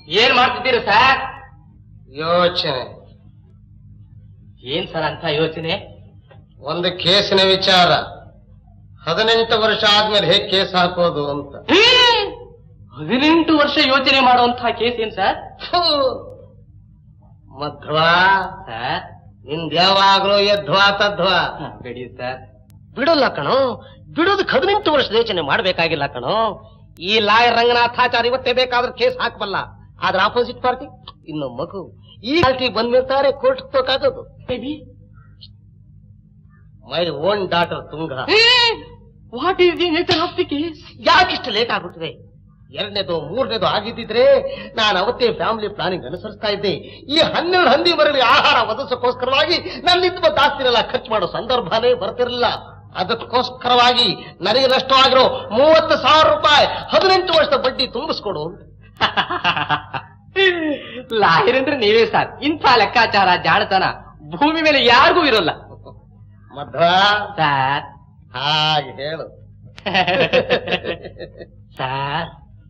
ಏನ್ ಮಾಡ್ತಿದ್ದೀರಿ ಸರ್ ಯೋಚನೆ ಏನ್ ಸರ್ ಅಂತ ಯೋಚನೆ ಒಂದು ಕೇಸಿನ ವಿಚಾರ ಹದಿನೆಂಟು ವರ್ಷ ಆದ್ಮೇಲೆ ಹೇಗೆ ಕೇಸ್ ಹಾಕೋದು ಅಂತ ಹದಿನೆಂಟು ವರ್ಷ ಯೋಚನೆ ಮಾಡುವಂತಹ ಕೇಸ್ ಏನ್ ಸರ್ ಫು! ಮಧ್ವಾ ಸರ್ ನಿಂದ ಯಾವಾಗ್ಲೂ ಯಧ್ವಾ ತಧ್ವಾ ಬೇಡಿ ಸರ್ ಬಿಡಲ್ಲ ಕಣೋ ಬಿಡೋದಕ್ಕೆ ಹದಿನೆಂಟು ವರ್ಷದ ಯೋಚನೆ ಮಾಡ್ಬೇಕಾಗಿಲ್ಲ ಕಣೋ ಈ ಲಾಯರ್ ರಂಗನಾಥಾಚಾರ ಇವತ್ತೇ ಬೇಕಾದ್ರೆ ಕೇಸ್ ಹಾಕಬಲ್ಲ ಆದ್ರೆ ಆಪೋಸಿಟ್ ಪಾರ್ಟಿ ಇನ್ನು ಮಗು ಈ ಪಾರ್ಟಿ ಬಂದ್ಮೇಲೆ ಕೋರ್ಟ್ ಹೋಗಾಗೋದು baby my own daughter Tunga what is the nature of the case ಯಾಕಿಷ್ಟು ಲೇಟ್ ಆಗ್ಬಿಟ್ಟಿದೆ ಎರಡನೇದು ಮೂರನೇದು ಆಗಿದ್ದಿದ್ರೆ ನಾನು ಅವತ್ತೇ ಫ್ಯಾಮಿಲಿ ಪ್ಲಾನಿಂಗ್ ಅನುಸರಿಸ್ತಾ ಇದ್ದೆ ಈ ಹನ್ನೆರಡು ಹಂದಿ ಮರಳಿ ಆಹಾರ ಒದಗಿಸೋಕ್ಕೋಸ್ಕರವಾಗಿ ನನ್ನಿದ್ದ ದಾಸ್ತಿನೆಲ್ಲ ಖರ್ಚು ಮಾಡೋ ಸಂದರ್ಭನೇ ಬರ್ತಿರಲಿಲ್ಲ ಅದಕ್ಕೋಸ್ಕರವಾಗಿ ನನಗೆ ನಷ್ಟವಾಗಿರೋ ಮೂವತ್ತು ಸಾವಿರ ರೂಪಾಯಿ ಹದಿನೆಂಟು ವರ್ಷದ ಬಡ್ಡಿ ತುಂಬಿಸ್ಕೊಡು ಲಾಯರ್ ಅಂದ್ರೆ ನೀವೇ ಸರ್ ಇಂಥ ಲೆಕ್ಕಾಚಾರ ಜಾಣತನ ಭೂಮಿ ಮೇಲೆ ಯಾರಿಗೂ ಇರೋಲ್ಲ ಮಧ್ವ ಸರ್ ಹಾಗೆ ಹೇಳು ಸರ್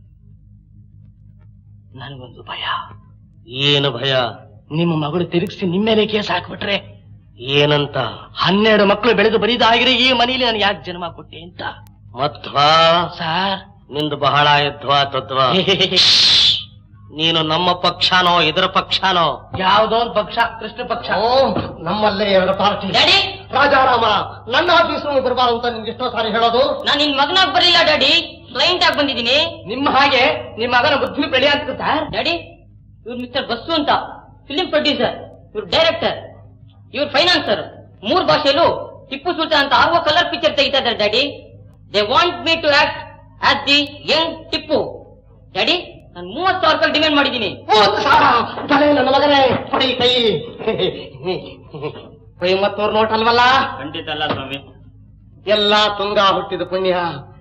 ನನಗೊಂದು ಭಯ ಏನು ಭಯ ನಿಮ್ಮ ಮಗಳು ತಿರುಗಿಸಿ ನಿಮ್ಮ ಮೇಲೆ ಕೇಸ್ ಹಾಕ್ಬಿಟ್ರೆ ಏನಂತ ಹನ್ನೆರಡು ಮಕ್ಕಳು ಬೆಳೆದು ಬರಿದಾಗಿದ್ರೆ ಈ ಮನೆಯಲ್ಲಿ ನಾನು ಯಾಕೆ ಜನ್ಮ ಕೊಟ್ಟೆ ಅಂತ ಮಧ್ವ ಸರ್ ನಿಂದು ಬಹಳ ಯಧ್ವಾ ತತ್ವ ನೀನು ನಮ್ಮ ಪಕ್ಷನೋ ಇದರ ಪಕ್ಷನೋ ಯಾವ್ದೋ ಒಂದು ಪಕ್ಷ ಕೃಷ್ಣ ಪಕ್ಷ ಓ ನಮ್ಮಲ್ಲೇ ಎರಡು ಪಾರ್ಟಿ ಡ್ಯಾಡಿ ರಾಜಾರಾಮ ನನ್ನ ಆಫೀಸ್ ಬರಬಾರ ಅಂತ ನಿಮ್ಗೆ ಎಷ್ಟೋ ಸಾರಿ ಹೇಳೋದು ನಾನ್ ನಿನ್ ಮಗನಾಗ್ ಬರಲಿಲ್ಲ ಡ್ಯಾಡಿ ಕ್ಲೈಂಟ್ ಆಗಿ ಬಂದಿದ್ದೀನಿ ನಿಮ್ಮ ಹಾಗೆ ನಿಮ್ಮ ಮಗನ ಬುದ್ಧಿ ಬೆಳೆ ಅಂತ ಸರ್ ಡ್ಯಾಡಿ ಇವ್ರು ಮಿಸ್ಟರ್ ಬಸ್ಸು ಅಂತ ಫಿಲಿಂ ಪ್ರೊಡ್ಯೂಸರ್ ಇವ್ರು ಡೈರೆಕ್ಟರ್ ಇವ್ರು ಫೈನಾನ್ಸರ್ ಮೂರ್ ಭಾಷೆಯಲ್ಲೂ ಟಿಪ್ಪು ಸುಲ್ತಾನ್ ಅಂತ ಆಗುವ ಕಲರ್ ಪಿಕ್ಚರ್ ತೆಗಿತಾ ಇದ್ದಾರೆ daddy they want me to act as the young Tippu daddy ನಾನು ಮೂವತ್ತು ಸಾವಿರ ರೂಪಾಯಿ ಡಿಮ್ಯಾಂಡ್ ಮಾಡಿದ್ದೀನಿ ಮೂವತ್ತು ಸಾವಿರ ತಲೆ ನನ್ನ ಮಗನೇ ಹೊಡಿ ಕೈ ಕೊಯಮತ್ತೂರ್ ನೋಟ್ ಅಲ್ವಲ್ಲ ಖಂಡಿತ ಅಲ್ಲ ಸ್ವಾಮಿ ಎಲ್ಲ ತುಂಗ ಹುಟ್ಟಿದ ಪುಣ್ಯ